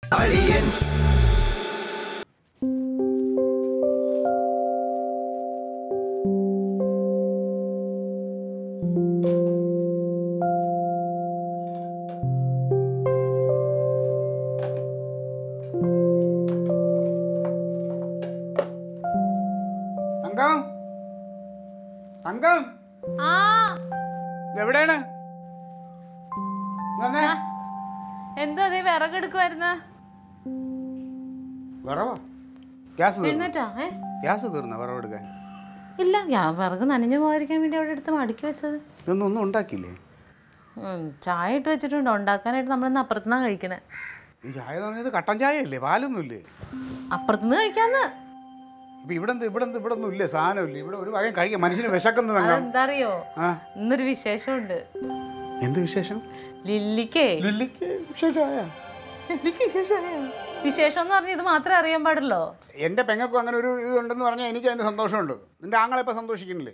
തങ്കം തങ്കം ആ എവിടെയാണ് വന്നേ എന്തോ അതേ വിറകെടുക്കുമായിരുന്നു വിറവാ ഗ്യാസ് തീർന്നു എഴുന്നേറ്റാ ഏ ഗ്യാസ് തീർന്ന വിറവെടുക്കാൻ ഇല്ല ഞാൻ വിറക് നനഞ്ഞു പോകാതിരിക്കാൻ വേണ്ടി അവിടെ എടുത്ത് മടക്കി വെച്ചത് ഇതൊന്നും ഒന്നും ഉണ്ടാക്കിയില്ലേ ഉം, ചായ ഇട്ട് വെച്ചിട്ടുണ്ട് ഉണ്ടാക്കാനായിട്ട് നമ്മളിന്ന് അപ്പുറത്തുനിന്നാണ് കഴിക്കണേ ഈ ചായ എന്ന് പറഞ്ഞത് കട്ടൻ ചായ അല്ലേ പാലൊന്നും ഇല്ലേ അപ്പുറത്തുനിന്ന് കഴിക്കാന്ന് ഇപ്പൊ ഇവിടെ എന്ത് ഇവിടെ എന്ത് ഇവിടെ ഒന്നും ഇല്ലേ സാധനമില്ലേ ഇവിടെ ഒരു വകയും കഴിക്കാൻ മനുഷ്യന് വിശക്കുന്നു തങ്കം അതെന്താ അറിയോ ആ ഇന്നൊരു വിശേഷമുണ്ട് എന്ത് വിശേഷം ലില്ലിക്കേ ലില്ലിക്ക് വിശേഷമായ ലില്ലിക്ക് വിശേഷമായോ വിശേഷം എന്ന് പറഞ്ഞാൽ ഇത് മാത്രമേ അറിയാൻ പാടുള്ളോ എൻ്റെ പെങ്ങൾക്കും അങ്ങനെ ഒരു ഇത് ഉണ്ടെന്ന് പറഞ്ഞാൽ എനിക്ക് അതിന് സന്തോഷമുണ്ട് നിന്റെ ആങ്ങളെ ഇപ്പൊ സന്തോഷിക്കുന്നില്ലേ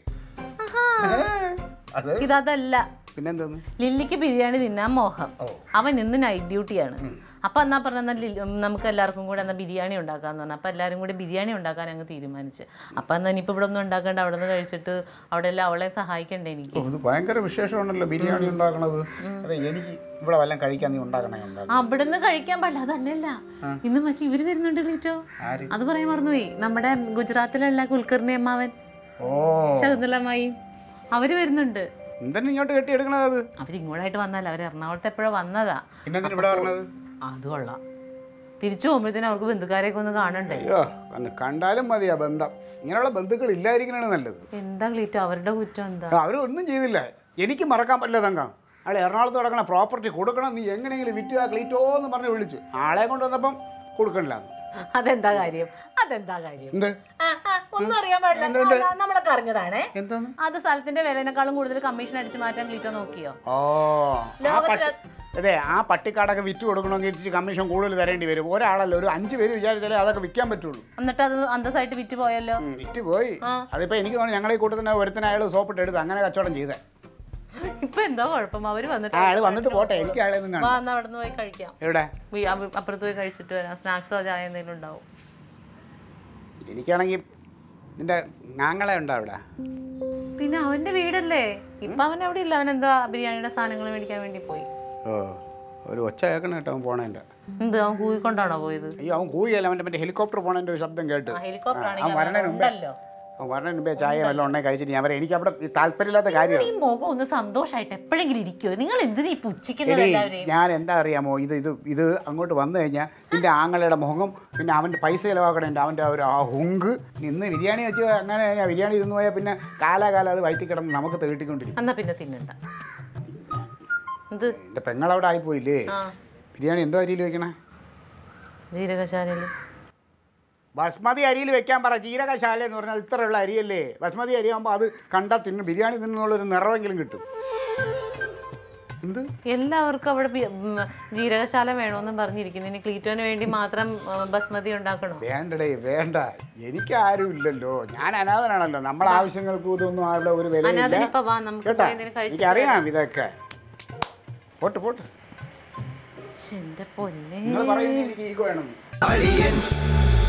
അത് ഇതല്ല പിന്നെന്താന്ന് ലില്ലിക്ക് ബിരിയാണി തിന്നാൻ മോഹം അവൻ ഇന്ന് നൈറ്റ് ഡ്യൂട്ടിയാണ് അപ്പൊ എന്നാ പറഞ്ഞ നമുക്ക് എല്ലാവർക്കും കൂടെ എന്നാ ബിരിയാണി ഉണ്ടാക്കാന്ന് പറഞ്ഞു അപ്പൊ എല്ലാവരും കൂടി ബിരിയാണി ഉണ്ടാക്കാൻ അങ്ങ് തീരുമാനിച്ച് അപ്പൊ എന്നാ ഇനിയിപ്പോ ഇവിടെ ഒന്നും ഉണ്ടാക്കണ്ട അവിടെ നിന്ന് കഴിച്ചിട്ട് അവിടെ എല്ലാം അവളെ സഹായിക്കണ്ടേ എനിക്ക് ഇത് ഭയങ്കര വിശേഷമാണല്ലോ ബിരിയാണി ഉണ്ടാക്കണത് അതെ എനിക്ക് ഇവിടെ വല്ലതും കഴിക്കാൻ നീ ഉണ്ടാക്കണേ ഉണ്ടാക്കണം അവിടെ നിന്ന് കഴിക്കാൻ പാടില്ല അതല്ലല്ല ഇന്ന് മറ്റേ ഇവര് വരുന്നുണ്ട് ലീറ്റോ ആര്? അത് പറയാൻ മറന്നുപോയി നമ്മുടെ ഗുജറാത്തിലുള്ള കുൽക്കർണി അമ്മാവൻ ഓ ശകുന്തളമായി അവര് വരുന്നുണ്ട് എന്തെന്നെ ഇങ്ങോട്ട് കെട്ടിയെടുക്കണത് അത് അവരിങ്ങോട്ടായിട്ട് വന്നല്ല അവർ എറണാകുളത്ത് എപ്പോഴോ വന്നതാ പിന്നെന്തിനാ ഇവിടെ പറഞ്ഞത് അത് കൊള്ളാം തിരിച്ചു പോകുമ്പോഴത്തേനും അവർക്ക് ബന്ധുക്കാരെയൊക്കെ ഒന്ന് കാണണ്ടേ അയ്യോ ഒന്ന് കണ്ടാലും മതിയാ ബന്ധം ഇങ്ങനെയുള്ള ബന്ധുക്കൾ ഇല്ലായിരിക്കണതാണ് നല്ലത് എന്താ ക്ലീറ്റോ അവരുടെ കുറ്റം എന്താ അവരൊന്നും ചെയ്തില്ല എനിക്ക് മറക്കാൻ പറ്റില്ല തങ്കം ആളെ എറണാകുളത്ത് കിടക്കണ പ്രോപ്പർട്ടി കൊടുക്കണം നീ എങ്ങനെയെങ്കിലും വിറ്റ് ആ ക്ലീറ്റോ എന്ന് പറഞ്ഞ് വിളിച്ച് ആളെ കൊണ്ടുവന്നപ്പം കൊടുക്കണില്ല അതെന്താ കാര്യം അതെന്താ കാര്യം എന്ത് ആ, ആ, ഒന്നും അറിയാൻ പാടില്ല അല്ല, നമ്മളൊക്കെ അറിഞ്ഞതാണേ എന്താന്ന് അത് സ്ഥലത്തിന്റെ വിലനേക്കാളും കൂടുതൽ കമ്മീഷൻ അടിച്ചു മാറ്റാൻ ക്ലീറ്റോ നോക്കിയോ ഓ ആ പട്ടി അതെ ആ പട്ടിക്കാടൊക്കെ വിറ്റ് കൊടുക്കണമെങ്കിൽ ഇച്ചിരി കമ്മീഷൻ കൂടുതൽ തരേണ്ടി വരും ഒരാളല്ല ഒരു അഞ്ച് പേര് വിചാരിച്ചാലേ അതൊക്കെ വിൽക്കാൻ പറ്റുള്ളൂ എന്നിട്ട് അത് അന്തസ്സായിട്ട് വിറ്റ് പോയല്ലോ ഉം, വിറ്റ് പോയി അതിപ്പോ എനിക്ക് തോന്നുന്നു ഞങ്ങളെ ഈ കൂട്ടത്തിന് ഒരുത്തന അയാൾ സോപ്പിട്ട് എടുത്ത് അങ്ങനെ കച്ചവടം ചെയ്തേ ഇപ്പൊ എന്താ കുഴപ്പം അവര് വന്നിട്ട് ആ അയാൾ വന്നിട്ട് പോട്ടെ എനിക്ക് അയാളെ ഒന്നും വാ കാണാം എന്നാ അവിടെ നിന്ന് പോയി കഴിക്കാം എവിടെ വീ- അപ്പ- അപ്പുറത്ത് പോയി കഴിച്ചിട്ട് വരാം സ്നാക്സോ ചായ എന്തെങ്കിലും ഉണ്ടാവും എനിക്കാണെങ്കിൽ നിന്റെ ഞാങ്ങളെ ഉണ്ടോ അവിടെ പിന്നെ അവന്റെ വീടല്ലേ ഇപ്പൊ അവൻ അവിടെ ഇല്ല അവൻ എന്താ ബിരിയാണിയുടെ സാധനങ്ങൾ മേടിക്കാൻ വേണ്ടി പോയി ഓ ഒരു ഒച്ച കേൾക്കണം കേട്ടോ അവൻ പോണേൻ്റെ എന്ത് അവൻ കൂവിക്കൊണ്ടാണോ പോയത് അയ്യോ അവൻ കൂയല്ല അവൻ്റെ മറ്റേ ഹെലികോപ്റ്റർ പോണേൻ്റെ ഒരു ശബ്ദം കേട്ട് ഹെലികോപ്റ്റർ അവൻ ആണെങ്കിൽ വരണേന് മുമ്പേ ഉണ്ടല്ലോ അവൻ വരണേന് മുമ്പേ ചായ വല്ലതും ഉണ്ടെങ്കിൽ കഴിച്ചിട്ട് ഞാൻ പറയാം എനിക്ക് അവിടെ താല്പര്യമില്ലാത്ത കാര്യമാണ് ഈ മുഖം ഒന്ന് സന്തോഷമായിട്ട് എപ്പോഴെങ്കിലും ഇരിക്കുമോ നിങ്ങൾ എന്തിനാ ഈ പുച്ഛിക്കുന്നത് എടീ, എല്ലാവരെയും ഞാൻ എന്താ അറിയാമോ ഇത് ഇത് ഇത് അങ്ങോട്ട് വന്നു കഴിഞ്ഞാൽ നിന്റെ ആങ്ങളുടെ മുഖം പിന്നെ അവൻ്റെ പൈസ ചിലവാക്കണേൻ്റെ അവൻ്റെ ആ ഒരു ആ ഹുങ്ക് ഇന്ന് ബിരിയാണി വെച്ച് അങ്ങനെ ഞാൻ ബിരിയാണി തിന്നു പോയാൽ പിന്നെ കാലാകാലം അത് വയറ്റി കിടന്ന് നമുക്ക് തേട്ടിക്കൊണ്ടിരിക്കും എന്നാ പിന്നെ തിന്നണ്ട എന്ത് എൻ്റെ പെങ്ങളവിടെ ആയിപ്പോയില്ലേ ആ ബിരിയാണി എന്തോ അരിയിൽ വെക്കണേ ജീരകശാലയിൽ ബസ്മതി അരിയിൽ വെക്കാൻ പറ ജീരകശാല എന്ന് പറഞ്ഞാൽ ഇത്രയുള്ള അരിയല്ലേ ബസ്മതി അരി ആകുമ്പോൾ അത് കണ്ടാൽ തിന്നും ബിരിയാണി തിന്നുള്ളൊരു നിറവെങ്കിലും കിട്ടും എന്ത് എല്ലാവർക്കും അവിടെ ബി- ഉം, ജീരകശാല വേണമെന്നും പറഞ്ഞിരിക്കുന്നു ഇനി ക്ലീറ്റോന് വേണ്ടി മാത്രം ആ, ബസ്മതി ഉണ്ടാക്കണോ വേണ്ടടേ വേണ്ട എനിക്ക് ആരും ഇല്ലല്ലോ ഞാൻ അനാഥനാണല്ലോ നമ്മളെ ആവശ്യങ്ങൾക്കും ഇതൊന്നും ആരുടെ ഒരു വിലയില്ല അനാഥനിപ്പ വാ നമുക്ക് കേട്ടാ പോയി എന്തെങ്കിലും കഴിച്ചിട്ട് എനിക്കറിയാം ഇതൊക്കെ പോട്ട് പോട്ട് ശ്ശെ, എന്റെ പൊന്നെ നിങ്ങൾ പറയുന്നത് എനിക്ക് ഈഗോ വേണം Aliens,